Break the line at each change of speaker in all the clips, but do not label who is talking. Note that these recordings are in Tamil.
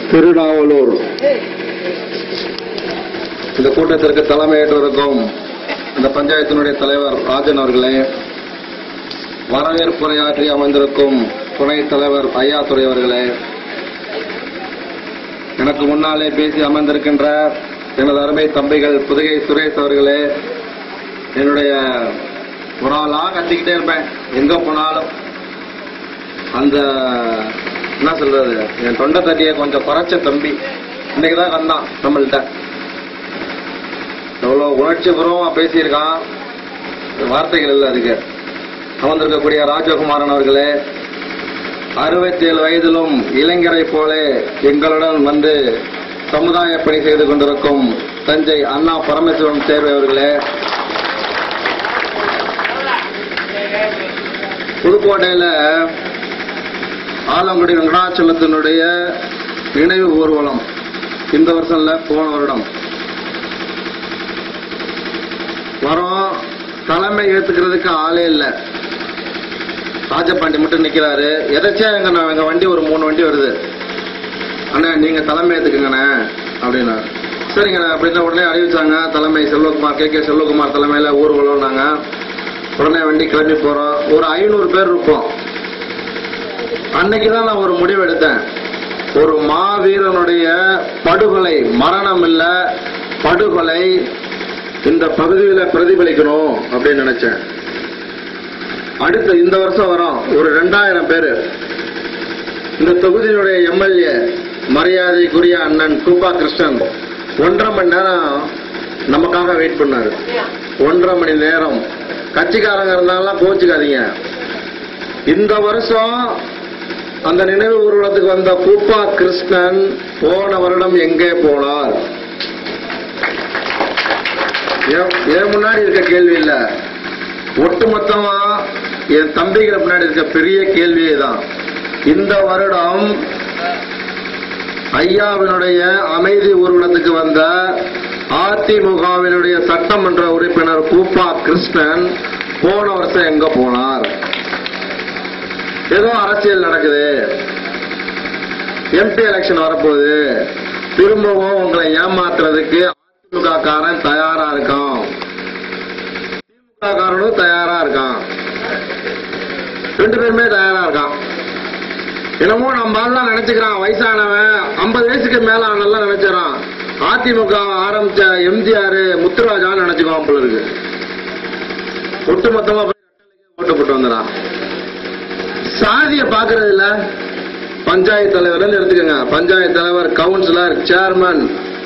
திருநாவலூர் இந்த கூட்டத்திற்கு தலைமையேற்றிருக்கும் இந்த பஞ்சாயத்தினுடைய தலைவர் ராஜன் அவர்களே வரவேற்புரையாற்றி அமர்ந்திருக்கும் துணைத் தலைவர் ஐயாத்துறை அவர்களே எனக்கு முன்னாலே பேசி அமர்ந்திருக்கின்ற எனது அருமை தம்பிகள் புதுகை சுரேஷ் அவர்களே என்னுடைய ஒரு ஆளா கத்திக்கிட்டே இருப்பேன் எங்க போனாலும் அந்த என்ன சொல்றது என் தொண்டை தட்டியை கொஞ்சம் குறைச்ச தம்பி இன்னைக்கு தான் வந்தான் நம்மள்கிட்ட எவ்வளவு உணர்ச்சி பூர்வமா பேசியிருக்கான் வார்த்தைகள் இல்லை அதுக்கு அமர்ந்திருக்கக்கூடிய ராஜகுமாரன் அவர்களே அறுபத்தி ஏழு வயதிலும் இளைஞரை போல எங்களுடன் வந்து சமுதாய பணி செய்து கொண்டிருக்கும் தஞ்சை அண்ணா பரமேஸ்வரன் தேர்வு அவர்களே புதுக்கோட்டையில ஆலங்குடி வெங்கடாச்சலத்தினுடைய நினைவு ஊர்வலம் இந்த வருஷம் இல்ல போன வருடம் வரோம் தலைமை ஏத்துக்கிறதுக்கு ஆளே இல்ல ராஜபாண்டி மட்டும் நிக்கிறாரு எதாச்சியா எங்க நான் எங்க வண்டி ஒரு மூணு வண்டி வருது அண்ணா நீங்க தலைமை ஏத்துக்குங்கண்ணே அப்படின்னா சரிங்கண்ணா அப்படின்னு உடனே அறிவிச்சாங்க தலைமை செல்வகுமார் கே கே செல்வகுமார் தலைமையில ஊர்வலம் நாங்க உடனே வண்டி கிளம்பி போறோம் ஒரு ஐநூறு பேர் இருப்போம் அன்னைக்கு தான் நான் ஒரு முடிவு எடுத்தேன் ஒரு மாவீரனுடைய படுகொலை மரணம் இல்ல படுகொலை இந்த பகுதியில பிரதிபலிக்கணும் அப்படின்னு நினைச்சேன் அடுத்த இந்த வருஷம் வரோம் ஒரு ரெண்டாயிரம் பேரு இந்த தொகுதியினுடைய எம்எல்ஏ மரியாதைக்குரிய அண்ணன் கூப்பா கிருஷ்ணன் ஒன்றரை மணி நேரம் நமக்காக வெயிட் பண்ணாரு ஒன்றரை மணி நேரம் கட்சிக்காரங்க இருந்தாலும் கோச்சுக்காதீங்க இந்த வருஷம் அந்த நினைவு ஊர்வலத்துக்கு வந்த கூப்பா கிருஷ்ணன் போன வருடம் எங்கே போனார் என் என் முன்னாடி இருக்க கேள்வி இல்ல ஒட்டுமொத்தமா என் தம்பிகளை முன்னாடி இருக்க பெரிய கேள்வியே தான் இந்த வருடம் ஐயாவினுடைய அமைதி ஊர்வலத்துக்கு வந்த அதிமுகவினுடைய சட்டமன்ற உறுப்பினர் கூப்பா கிருஷ்ணன் போன வருஷம் எங்க போனார் ஏதோ அரசியல் நடக்குது எம்பி எலெக்ஷன் வரப்போகுது திரும்பவும் உங்களை ஏமாத்துறதுக்கு அதிமுக காரன் தயாரா இருக்கான் திமுக காரனும் தயாரா இருக்கான் ரெண்டு பேருமே தயாரா இருக்கான் என்னமோ நம்ம ஆள்லாம் நினைச்சுக்கிறான் வயசானவன் ஐம்பது வயசுக்கு மேல ஆனெல்லாம் நினைச்சுறான் அதிமுக ஆரம்பிச்ச எம்ஜிஆர் முத்துராஜான்னு நினைச்சுக்குவான் போல இருக்கு ஒட்டுமொத்தமா போய் ரெட்டலைக்கே ஓட்டு போட்டு வந்துடான் சாதிய பாக்குறது இல்ல பஞ்சாயத்து தலைவர் எடுத்துக்கோங்க பஞ்சாயத்து தலைவர் கவுன்சிலர் சேர்மன்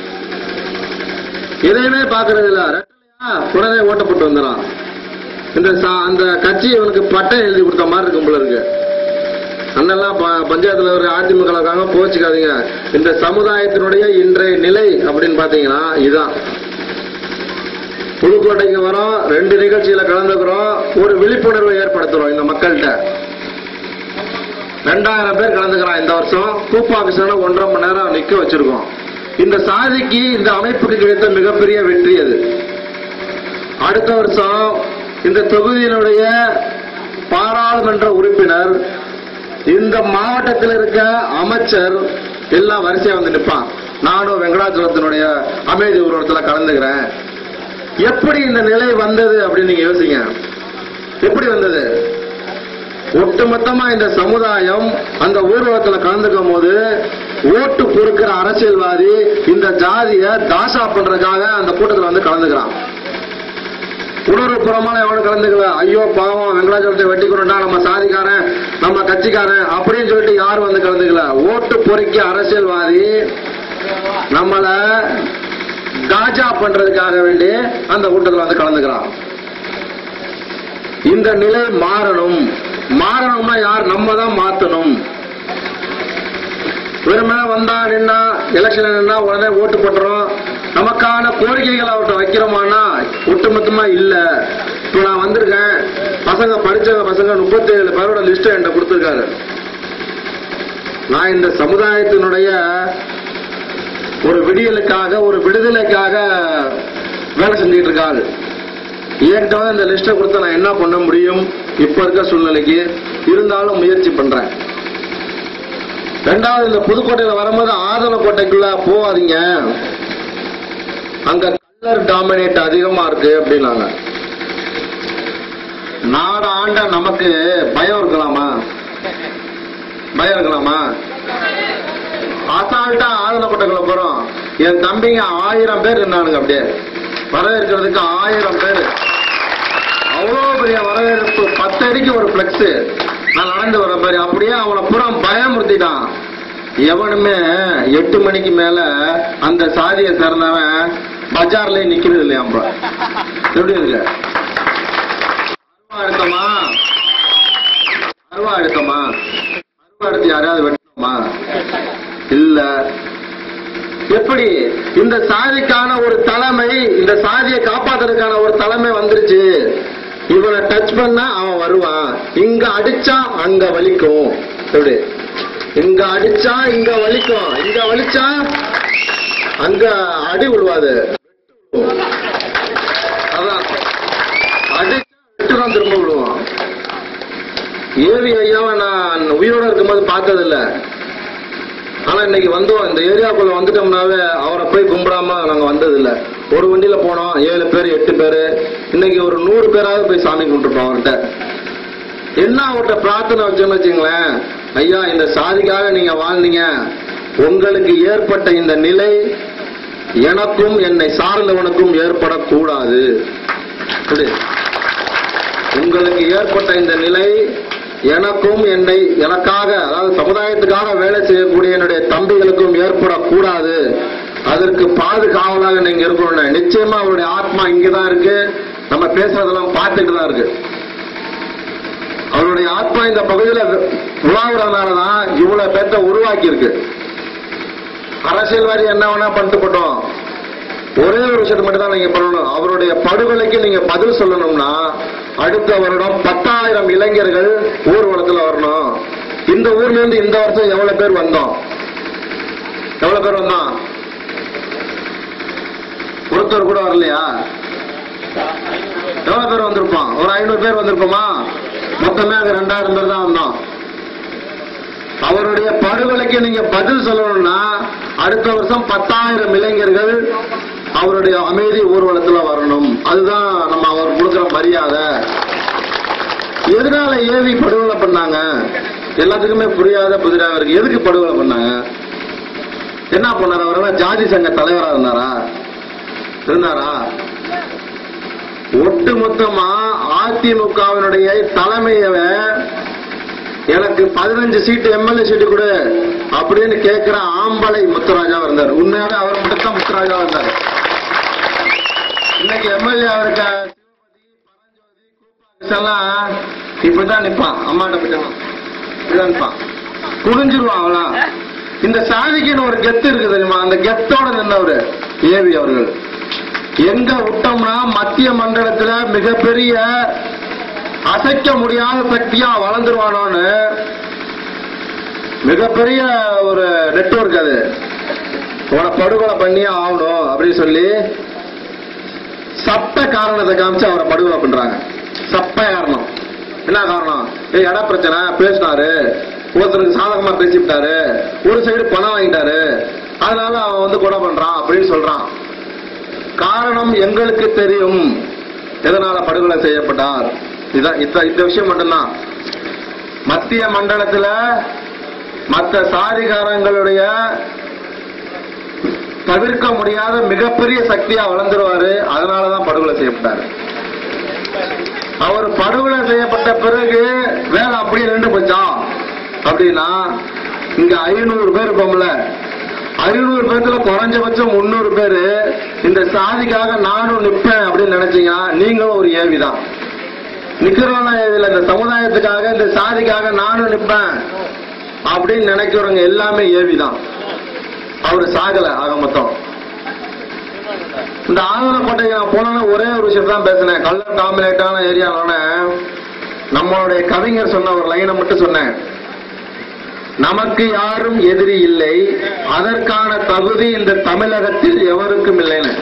எதையுமே பாக்குறது இல்ல ரெட்டலையா உடனே ஓட்ட போட்டு வந்துடான் இந்த சா- அந்த கட்சி இவனுக்கு பட்டம் எழுதி கொடுத்த மாதிரி இருக்கும் போல இருக்கு அண்ணெல்லாம் ப- பஞ்சாயத்து தலைவர் அதிமுக இருக்காங்க போச்சுக்காதீங்க இந்த சமுதாயத்தினுடைய இன்றைய நிலை அப்படின்னு பாத்தீங்கன்னா இதுதான் புதுக்கோட்டைக்கு வரோம் ரெண்டு நிகழ்ச்சியில கலந்துக்கிறோம் ஒரு விழிப்புணர்வை ஏற்படுத்துறோம் இந்த மக்கள்கிட்ட ரெண்டாயிரம் பேர் கலந்துக்கிறான் இந்த வருஷம் கூப்பா ஆபீஸ்ல ஒன்றரை மணி நேரம் நிக்க வச்சிருக்கோம் இந்த சாதிக்கு இந்த அமைப்புக்கு கிடைத்த மிகப்பெரிய வெற்றி அது அடுத்த வருஷம் இந்த தொகுதியினுடைய பாராளுமன்ற உறுப்பினர் இந்த மாவட்டத்தில் இருக்க அமைச்சர் எல்லாம் வரிசையா வந்து நிற்பான் நானும் வெங்கடாச்சலத்தினுடைய அமைதி ஊர்வலத்தில் கலந்துக்கிறேன் எப்படி இந்த நிலை வந்தது அப்படின்னு நீங்க யோசிங்க எப்படி வந்தது ஒட்டுமொத்தமா இந்த சமுதாயம் அந்த ஊர்வலத்துல கலந்துக்கும் போது ஓட்டு பொறுக்கிற அரசியல்வாதி இந்த ஜாதிய தாசா பண்றதுக்காக அந்த கூட்டத்துல வந்து கலந்துக்கிறான் உணர்வுபுறமான எவனும் கலந்துக்கல ஐயோ பாவம் வெங்கடாச்சலத்தை வெட்டி கொண்டா நம்ம சாதிக்காரன் நம்ம கட்சிக்காரன் அப்படின்னு சொல்லிட்டு யாரும் வந்து கலந்துக்கல ஓட்டு பொறுக்கி அரசியல்வாதி நம்மள காஜா பண்றதுக்காக வேண்டி அந்த கூட்டத்தில் வந்து கலந்துக்கிறான் இந்த நிலை மாறணும் மாறணும்னா யார் நம்ம தான் மாத்தணும் வெறுமனே வந்தா நின்னா எலெக்ஷன் நின்னா உடனே ஓட்டு போட்டுறோம் நமக்கான கோரிக்கைகள் அவர்கிட்ட வைக்கிறோமானா ஒட்டுமொத்தமா இல்ல இப்ப நான் வந்திருக்கேன் பசங்க படிச்ச பசங்க முப்பத்தி ஏழு பேரோட லிஸ்ட் என்கிட்ட கொடுத்திருக்காரு நான் இந்த சமுதாயத்தினுடைய ஒரு விடியலுக்காக ஒரு விடுதலைக்காக வேலை செஞ்சுட்டு இருக்காரு என்கிட்ட வந்து இந்த லிஸ்ட்டை கொடுத்து நான் என்ன பண்ண முடியும் இப்ப இருக்க சூழ்நிலைக்கு இருந்தாலும் முயற்சி பண்றேன் ரெண்டாவது இந்த புதுக்கோட்டையில வரும்போது ஆதனக்கோட்டைக்குள்ள போகாதீங்க அங்க கலர் டாமினேட் அதிகமா இருக்கு அப்படின்னாங்க நாடு ஆண்ட நமக்கு பயம் இருக்கலாமா பயம் இருக்கலாமா அசால்ட்டா ஆதனக்கோட்டைக்குள்ள போறோம் என் தம்பிங்க ஆயிரம் பேர் இருந்தானுங்க அப்படியே வரவேற்கிறதுக்கு ஆயிரம் பேர் அவ்வளோ பெரிய வரவேற்பு பத்து அடிக்கு ஒரு பிளெக்ஸ் நான் நடந்து வர மாதிரி அப்படியே அவனை பூரா பயமுறுத்திட்டான் எவனுமே எட்டு மணிக்கு மேல அந்த சாதியை சேர்ந்தவன் பஜார்ல நிக்கிறது இல்லையாம்பா எப்படி இருக்கு அருவா எடுத்தமா அருவா எடுத்தமா அருவா எடுத்து யாரையாவது வெட்டணுமா இல்ல எப்படி இந்த சாதிக்கான ஒரு தலைமை இந்த சாதியை காப்பாத்துறதுக்கான ஒரு தலைமை வந்துருச்சு இவனை டச் பண்ணா அவன் வருவான் இங்க அடிச்சா அங்க வலிக்கும் எப்படி இங்க அடிச்சா இங்க வலிக்கும் இங்க வலிச்சா அங்க அடி விழுவாது அதான் அடிச்சா வெட்டுதான் திரும்ப விழுவான் ஏவி ஐயாவை நான் உயிரோட இருக்கும்போது பார்த்ததில்ல ஆனா இன்னைக்கு வந்தோம் இந்த ஏரியாக்குள்ள வந்துட்டோம்னாவே அவரை போய் கும்பிடாம நாங்க வந்ததில்ல ஒரு வண்டியில போனோம் ஏழு பேர் எட்டு பேரு இன்னைக்கு ஒரு நூறு பேராவது போய் சாமி கும்பிட்டுருப்போம் அவர்கிட்ட என்ன அவர்கிட்ட பிரார்த்தனை வச்சோம்னு வச்சுங்களேன் ஐயா இந்த சாதிக்காக நீங்க வாழ்ந்தீங்க உங்களுக்கு ஏற்பட்ட இந்த நிலை எனக்கும் என்னை சார்ந்தவனுக்கும் ஏற்படக்கூடாது இப்படி. உங்களுக்கு ஏற்பட்ட இந்த நிலை எனக்கும் என்னை எனக்காக அதாவது சமுதாயத்துக்காக வேலை செய்யக்கூடிய என்னுடைய தம்பிகளுக்கும் ஏற்படக்கூடாது அதற்கு பாதுகாவலாக நீங்க இருக்கணும் நிச்சயமா அவருடைய ஆத்மா இங்கதான் இருக்கு நம்ம பேசுறதெல்லாம் பார்த்துட்டு தான் இருக்கு அவருடைய ஆத்மா இந்த பகுதியில உலாவுறதுனாலதான் இவ்வளவு பேர்த்த உருவாக்கி இருக்கு அரசியல்வாதி என்ன வேணா பண்ணிட்டு போட்டோம் ஒரே ஒரு விஷயத்தை மட்டும் தான் நீங்க பண்ணணும் அவருடைய படுகொலைக்கு நீங்க பதில் சொல்லணும்னா அடுத்த வருடம் பத்தாயிரம் இளைஞர்கள் ஊர்வலத்துல வரணும் இந்த ஊர்ல இருந்து இந்த வருஷம் எவ்வளவு பேர் வந்தோம் எவ்வளவு பேர் வந்தோம் ஒருத்தர் கூட வரலையா எவ்வளவு பேர் வந்திருப்போம் ஒரு ஐநூறு பேர் வந்திருப்போமா மொத்தமே அங்க ரெண்டாயிரம் பேர் தான் வந்தோம் அவருடைய படுகொலைக்கு நீங்க பதில் சொல்லணும்னா அடுத்த வருஷம் பத்தாயிரம் இளைஞர்கள் அவருடைய அமைதி ஊர்வலத்துல வரணும் அதுதான் நம்ம அவர் கொடுக்கிற மரியாதை எதனால ஏவி படுகொலை பண்ணாங்க எல்லாத்துக்குமே புரியாத புதிராக இருக்கு எதுக்கு படுகொலை பண்ணாங்க என்ன பண்ணாரு அவர் ஜாதி சங்க தலைவரா இருந்தாரா இருந்தாரா ஒட்டுமொத்தமா அதிமுகவினுடைய தலைமையவை எனக்கு பதினஞ்சு சீட்டு எம்எல்ஏ சீட்டு கொடு அப்படின்னு கேட்கிற ஆம்பளை முத்துராஜா இருந்தார் உண்மையாவே அவர் மட்டும் தான் முத்துராஜா இருந்தார் இன்னைக்கு எம்எல்ஏ அவருக்கு எல்லாம் இப்படிதான் நிப்பான் அம்மாட்ட போயிட்டான் இப்படிதான் நிப்பான் குடிஞ்சிருவான் அவளாம் இந்த சாதிக்குன்னு ஒரு கெத்து இருக்கு தெரியுமா அந்த கெத்தோட நின்னவரு ஏவி அவர்கள் எங்க விட்டோம்னா மத்திய மண்டலத்துல மிகப்பெரிய அசைக்க முடியாத சக்தியா வளர்ந்துருவானோன்னு மிகப்பெரிய ஒரு நெட்வொர்க் அது உன படுகொலை பண்ணியே ஆகணும் அப்படின்னு சொல்லி சட்ட காரணத்தை காமிச்சு அவரை படுகொலை பண்றாங்க சப்ப காரணம் என்ன காரணம் ஏய் இட பிரச்சனை பேசினாரு ஒருத்தருக்கு சாதகமா பேசிவிட்டாரு ஒரு சைடு பணம் வாங்கிட்டாரு அதனால அவன் வந்து கொலை பண்றான் அப்படின்னு சொல்றான் காரணம் எங்களுக்கு தெரியும் எதனால படுகொலை செய்யப்பட்டார் இதான் இந்த இந்த விஷயம் மட்டும்தான் மத்திய மண்டலத்துல மற்ற சாதிகாரங்களுடைய தவிர்க்க முடியாத மிகப்பெரிய சக்தியா வளர்ந்துருவாரு அதனாலதான் படுகொலை செய்யப்பட்டாரு அவர் படுகொலை செய்யப்பட்ட பிறகு வேலை அப்படியே நின்று போச்சா அப்படின்னா இங்க ஐநூறு பேர் இருப்போம்ல ஐநூறு பேர்த்துல குறைஞ்சபட்சம் முன்னூறு பேரு இந்த சாதிக்காக நானும் நிப்பேன் அப்படின்னு நினைச்சீங்கன்னா நீங்களும் ஒரு ஏவிதான் நிக்கிறவனா இதுல இந்த சமுதாயத்துக்காக இந்த சாதிக்காக நானும் நிப்பேன் அப்படின்னு நினைக்கிறவங்க எல்லாமே ஏவிதான் அவரு சாகல ஆக மொத்தம் இந்த ஆதரக்கோட்டைக்கு நான் போனோன்னா ஒரே ஒரு விஷயம் தான் பேசினேன் கல்லர் டாமினேட்டான ஏரியாவோட நம்மளுடைய கவிஞர் சொன்ன ஒரு லைனை மட்டும் சொன்னேன் நமக்கு யாரும் எதிரி இல்லை அதற்கான தகுதி இந்த தமிழகத்தில் எவருக்கும் இல்லைன்னு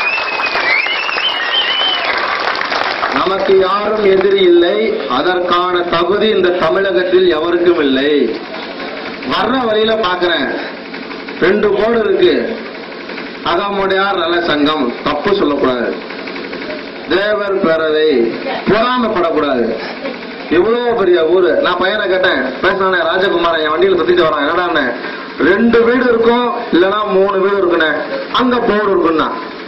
நமக்கு யாரும் எதிரி இல்லை அதற்கான தகுதி இந்த தமிழகத்தில் எவருக்கும் இல்லை வர்ற வழியில பாக்குறேன் ரெண்டு போர்டு இருக்கு அகமுடையார் நல சங்கம் தப்பு சொல்லக்கூடாது தேவர் பேரவை பொறாமப்படக்கூடாது இவ்வளவு பெரிய ஊரு நான் பையனை கேட்டேன் பேசினானே ராஜகுமாரன் என் வண்டியில சுத்திட்டு வரான் என்னடான்னு ரெண்டு வீடு இருக்கும் இல்லனா மூணு வீடு இருக்குண்ணே அங்க போர்டு இருக்குன்னா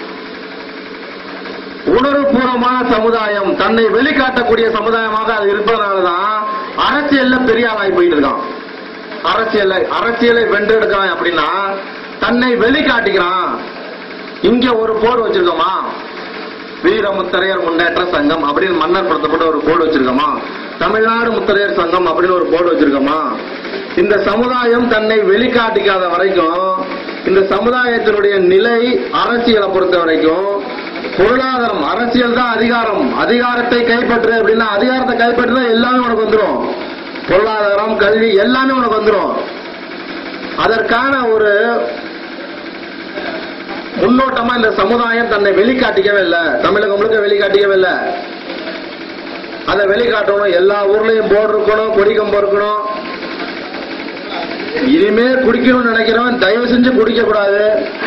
உணர்வுபூர்வமான சமுதாயம் தன்னை வெளிக்காட்டக்கூடிய சமுதாயமாக அது இருப்பதனாலதான் அரசியல்ல பெரிய ஆளாகி போயிட்டு இருக்கான் அரசியலை அரசியலை வென்றெடுக்கிறான் அப்படின்னா தன்னை வெளிக்காட்டிக்கிறான் இங்க ஒரு போர்டு வச்சிருக்கோமா வீரமுத்தரையர் முன்னேற்ற சங்கம் அப்படின்னு மன்னர் படுத்தப்பட்ட ஒரு போர்டு வச்சிருக்கோமா தமிழ்நாடு முத்தரையர் சங்கம் அப்படின்னு ஒரு போர்டு வச்சிருக்கோமா இந்த சமுதாயம் தன்னை வெளிக்காட்டிக்காத வரைக்கும் இந்த சமுதாயத்தினுடைய நிலை அரசியலை பொறுத்த வரைக்கும் பொருளாதாரம் அரசியல் தான் அதிகாரம் அதிகாரத்தை கைப்பற்று அப்படின்னா அதிகாரத்தை கைப்பற்றினா எல்லாமே உனக்கு வந்துடும் பொருளாதாரம் கல்வி எல்லாமே உனக்கு வந்துடும் அதற்கான ஒரு முன்னோட்டமா இந்த சமுதாயம் தன்னை வெளிக்காட்டிக்கவே இல்லை தமிழகம் முழுக்க வெளிக்காட்டிக்கவே இல்லை அதை வெளிக்காட்டணும் எல்லா ஊர்லயும் போர்டு இருக்கணும் கொடி கம்பம் இருக்கணும் இனிமே குடிக்கணும்னு நினைக்கிறவன் தயவு செஞ்சு குடிக்க கூடாது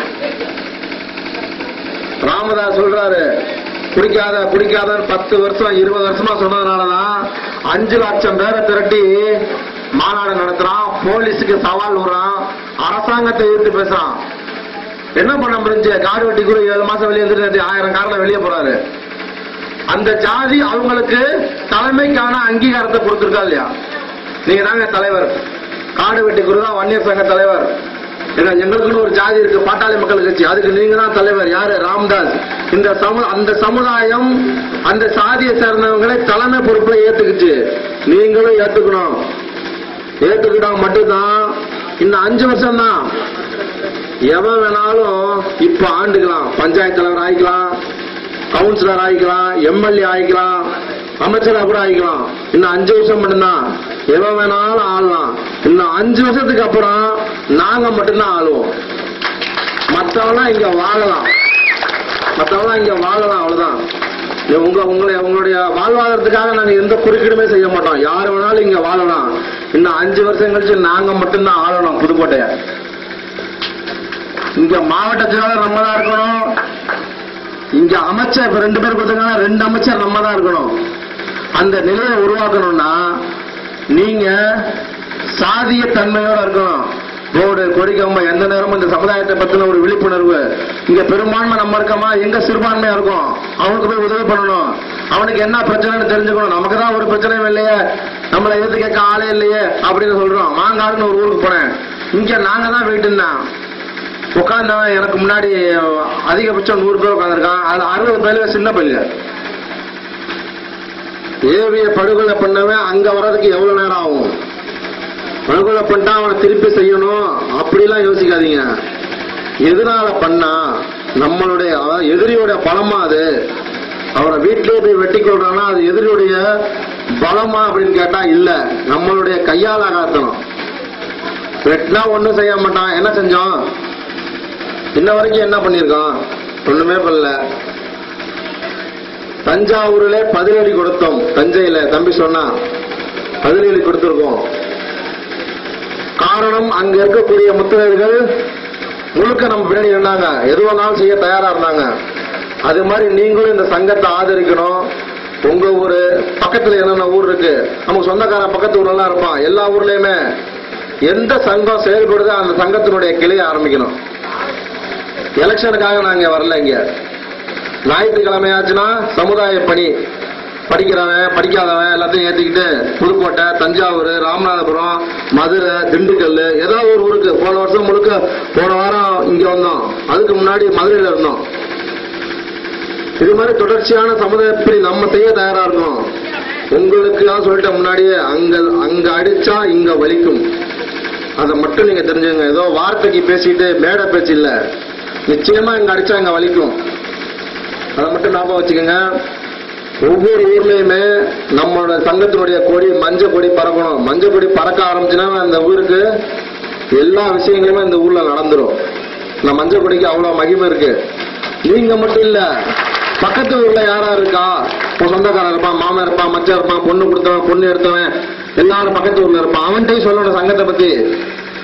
ராமதாஸ் சொல்றாரு குடிக்காத குடிக்காதன்னு பத்து வருஷம் இருபது வருஷமா சொன்னதுனாலதான் அஞ்சு லட்சம் பேரை திரட்டி மாநாடு நடத்துறான் போலீஸுக்கு சவால் விடுறான் அரசாங்கத்தை எதிர்த்து பேசுறான் என்ன பண்ண முடிஞ்சு காடு வெட்டி கூட ஏழு மாசம் வெளியே இருந்துட்டு ஆயிரம் காரில் வெளியே போறாரு அந்த ஜாதி அவங்களுக்கு தலைமைக்கான அங்கீகாரத்தை கொடுத்திருக்கா இல்லையா நீங்க தாங்க தலைவர் காடு வெட்டி குரு தான் வன்னியர் சங்க தலைவர் ஏன்னா எங்களுக்குன்னு ஒரு ஜாதி இருக்கு பாட்டாளி மக்கள் கட்சி அதுக்கு நீங்க தான் தலைவர் யாரு ராம்தாஸ் இந்த சமு அந்த சமுதாயம் அந்த சாதியை சேர்ந்தவங்களை தலைமை பொறுப்புல ஏத்துக்குச்சு நீங்களும் ஏத்துக்கணும் ஏத்துக்கிட்டா மட்டும்தான் இன்னும் அஞ்சு வருஷம் தான் எவன் வேணாலும் இப்ப ஆண்டுக்கலாம் பஞ்சாயத்து தலைவர் ஆயிக்கலாம் கவுன்சிலர் ஆயிக்கலாம் எம்எல்ஏ ஆயிக்கலாம் அமைச்சரா கூட ஆயிக்கலாம் இன்னும் அஞ்சு வருஷம் மட்டும்தான் எவன் வேணாலும் ஆளலாம் இன்னும் அஞ்சு வருஷத்துக்கு அப்புறம் நாங்க மட்டும்தான் ஆளுவோம் மத்தவெல்லாம் இங்க வாழலாம் மத்தவெல்லாம் இங்க வாழலாம் அவ்வளவுதான் இது உங்க உங்களை உங்களுடைய வாழ்வாதாரத்துக்காக நாங்க எந்த குறுக்கீடுமே செய்ய மாட்டோம் யார் வேணாலும் இங்க வாழலாம் இன்னும் அஞ்சு வருஷம் கழிச்சு நாங்க மட்டும்தான் ஆளணும் புதுக்கோட்டைய இங்க மாவட்ட செயலாளர் நம்ம தான் இருக்கணும் இங்க அமைச்சர் இப்ப ரெண்டு பேர் கொடுத்தாங்கன்னா ரெண்டு அமைச்சர் நம்ம தான் இருக்கணும் அந்த நிலையை உருவாக்கணும்னா நீங்க சாதிய தன்மையோட இருக்கணும் போர்டு கொடிக்கம்ப எந்த நேரமும் இந்த சமுதாயத்தை பத்தின ஒரு விழிப்புணர்வு இங்க பெரும்பான்மை நம்ம இருக்கோமா எங்க சிறுபான்மையா இருக்கும் அவனுக்கு போய் உதவி பண்ணணும் அவனுக்கு என்ன பிரச்சனைன்னு தெரிஞ்சுக்கணும் நமக்கு தான் ஒரு பிரச்சனையும் இல்லையே நம்மளை எதிர்த்து கேட்க ஆளே இல்லையே அப்படின்னு சொல்றோம் மாங்காடுன்னு ஒரு ஊருக்கு போனேன் இங்க நாங்க தான் வெயிட்டுன்னா உட்கார்ந்தவன் எனக்கு முன்னாடி அதிகபட்சம் நூறு பேர் உட்காந்துருக்கான் அது அறுபது பேர்ல சின்ன பையன் ஏவிய படுகொலை பண்ணவன் அங்க வர்றதுக்கு எவ்வளவு நேரம் ஆகும் படுகொலை பண்ணிட்டா அவனை திருப்பி செய்யணும் அப்படிலாம் யோசிக்காதீங்க எதனால பண்ணா நம்மளுடைய அதாவது எதிரியோட பலமா அது அவனை வீட்டிலேயே போய் வெட்டி கொள்றானா அது எதிரியுடைய பலமா அப்படின்னு கேட்டா இல்ல நம்மளுடைய கையால காத்தணும் வெட்டினா ஒண்ணும் செய்ய மாட்டான் என்ன செஞ்சோம் இன்ன வரைக்கும் என்ன பண்ணிருக்கோம் ஒண்ணுமே பண்ணல தஞ்சாவூர்ல பதிலடி கொடுத்தோம் தஞ்சையில தம்பி சொன்னா பதிலடி கொடுத்திருக்கோம் காரணம் அங்க இருக்கக்கூடிய முத்திரையர்கள் முழுக்க நம்ம பின்னாடி இருந்தாங்க எது வேணாலும் செய்ய தயாரா இருந்தாங்க அது மாதிரி நீங்களும் இந்த சங்கத்தை ஆதரிக்கணும் உங்க ஊரு பக்கத்துல என்னென்ன ஊர் இருக்கு நமக்கு சொந்தக்காரன் பக்கத்து ஊர்ல எல்லாம் இருப்பான் எல்லா ஊர்லயுமே எந்த சங்கம் செயல்படுதோ அந்த சங்கத்தினுடைய கிளையை ஆரம்பிக்கணும் எலெக்ஷனுக்காக நாங்க வரல இங்க ஞாயிற்றுக்கிழமை ஆச்சுன்னா சமுதாய பணி படிக்கிறவன் படிக்காதவன் எல்லாத்தையும் ஏத்திக்கிட்டு புதுக்கோட்டை தஞ்சாவூர் ராமநாதபுரம் மதுரை திண்டுக்கல் ஏதோ ஒரு ஊருக்கு போன வருஷம் முழுக்க போன வாரம் இங்க வந்தோம் அதுக்கு முன்னாடி மதுரையில இருந்தோம் இது மாதிரி தொடர்ச்சியான சமுதாய பணி நம்ம செய்ய தயாரா இருக்கோம் உங்களுக்கு தான் சொல்லிட்ட முன்னாடியே அங்க அங்க அடிச்சா இங்க வலிக்கும் அதை மட்டும் நீங்க தெரிஞ்சுங்க ஏதோ வார்த்தைக்கு பேசிட்டு மேடை பேச்சு இல்ல நிச்சயமா இங்க அடிச்சா இங்க வலிக்கும் அதை மட்டும் ஞாபகம் வச்சுக்கோங்க ஒவ்வொரு ஊர்லயுமே நம்மளோட சங்கத்தினுடைய கொடி மஞ்சள் கொடி பறக்கணும் மஞ்சள் கொடி பறக்க ஆரம்பிச்சுன்னா அந்த ஊருக்கு எல்லா விஷயங்களுமே இந்த ஊர்ல நடந்துரும் இந்த மஞ்சள் கொடிக்கு அவ்வளவு மகிமை இருக்கு நீங்க மட்டும் இல்ல பக்கத்து ஊர்ல யாரா இருக்கா உன் சொந்தக்காரன் இருப்பான் மாமன் இருப்பான் மச்சான் இருப்பான் பொண்ணு கொடுத்தவன் பொண்ணு எடுத்தவன் எல்லாரும் பக்கத்து ஊர்ல இருப்பான் அவன்கிட்டயும் சொல்லணும் சங்கத்தை பத்தி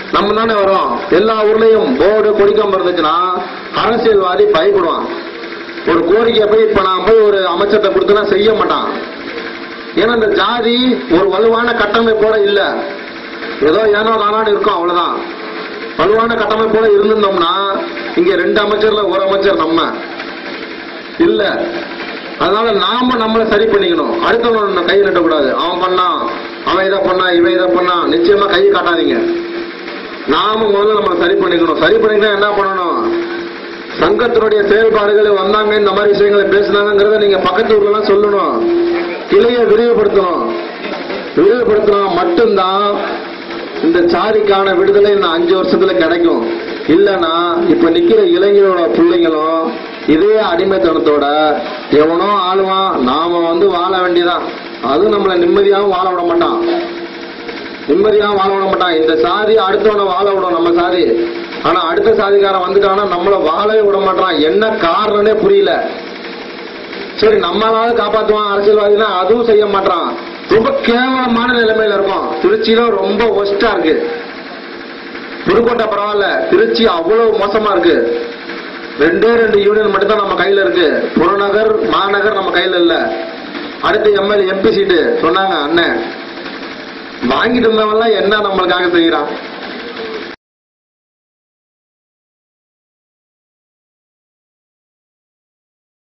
நம்ம தானே வரோம் எல்லா ஊர்லயும் போர்டு கொடிக்கம்பு இருந்துச்சுன்னா அரசியல்வாதி பயப்படுவான் ஒரு கோரிக்கை போய் இப்ப நான் போய் ஒரு அமைச்சர்கிட்ட கொடுத்தனா செய்ய மாட்டான் ஏன்னா இந்த ஜாதி ஒரு வலுவான கட்டமைப்போட இல்ல ஏதோ ஏனோ தானான்னு இருக்கும் அவ்வளவுதான் வலுவான கட்டமைப்போட இருந்திருந்தோம்னா இங்க ரெண்டு அமைச்சர்ல ஒரு அமைச்சர் நம்ம இல்ல அதனால நாம நம்மளை சரி பண்ணிக்கணும் அடுத்தவங்க கை நட்டக்கூடாது அவன் பண்ணான் அவன் இதை பண்ணா இவன் இதை பண்ணா நிச்சயமா கை காட்டாதீங்க நாம முதல்ல நம்ம சரி பண்ணிக்கணும் சரி பண்ணிக்கிட்டா என்ன பண்ணணும் சங்கத்தினுடைய செயல்பாடுகள் வந்தாங்க இந்த மாதிரி விஷயங்களை பேசினாங்கிறத நீங்க பக்கத்து ஊர்ல எல்லாம் சொல்லணும் கிளையை விரிவுபடுத்தணும் விரிவுபடுத்தினா மட்டும்தான் இந்த சாதிக்கான விடுதலை இந்த அஞ்சு வருஷத்துல கிடைக்கும் இல்லனா இப்ப நிக்கிற இளைஞரோட பிள்ளைங்களும் இதே அடிமைத்தனத்தோட எவனோ ஆளுவான் நாம வந்து வாழ வேண்டியதான் அதுவும் நம்மளை நிம்மதியாகவும் வாழ விட மாட்டான் நிம்மதியாகவும் வாழ விட மாட்டான் இந்த சாதி அடுத்தவனை வாழ விடும் நம்ம சாதி ஆனா அடுத்த சாதிக்காரன் வந்துட்டானா நம்மள வாழவே விட மாட்டான் என்ன காரணம்னே புரியல சரி நம்மளாவது காப்பாத்துவான் அரசியல்வாதினா அதுவும் செய்ய மாட்டான் ரொம்ப கேவலமான நிலைமையில இருக்கும் திருச்சியில ரொம்ப ஒஸ்டா இருக்கு புதுக்கோட்டை பரவாயில்ல திருச்சி அவ்வளவு மோசமா இருக்கு ரெண்டே ரெண்டு யூனியன் மட்டும் தான் நம்ம கையில இருக்கு புறநகர் மாநகர் நம்ம கையில இல்ல அடுத்து எம்எல்ஏ எம்பி சீட்டு சொன்னாங்க அண்ணன் வாங்கிட்டு இருந்தவன்லாம் என்ன நம்மளுக்காக செய்யறான்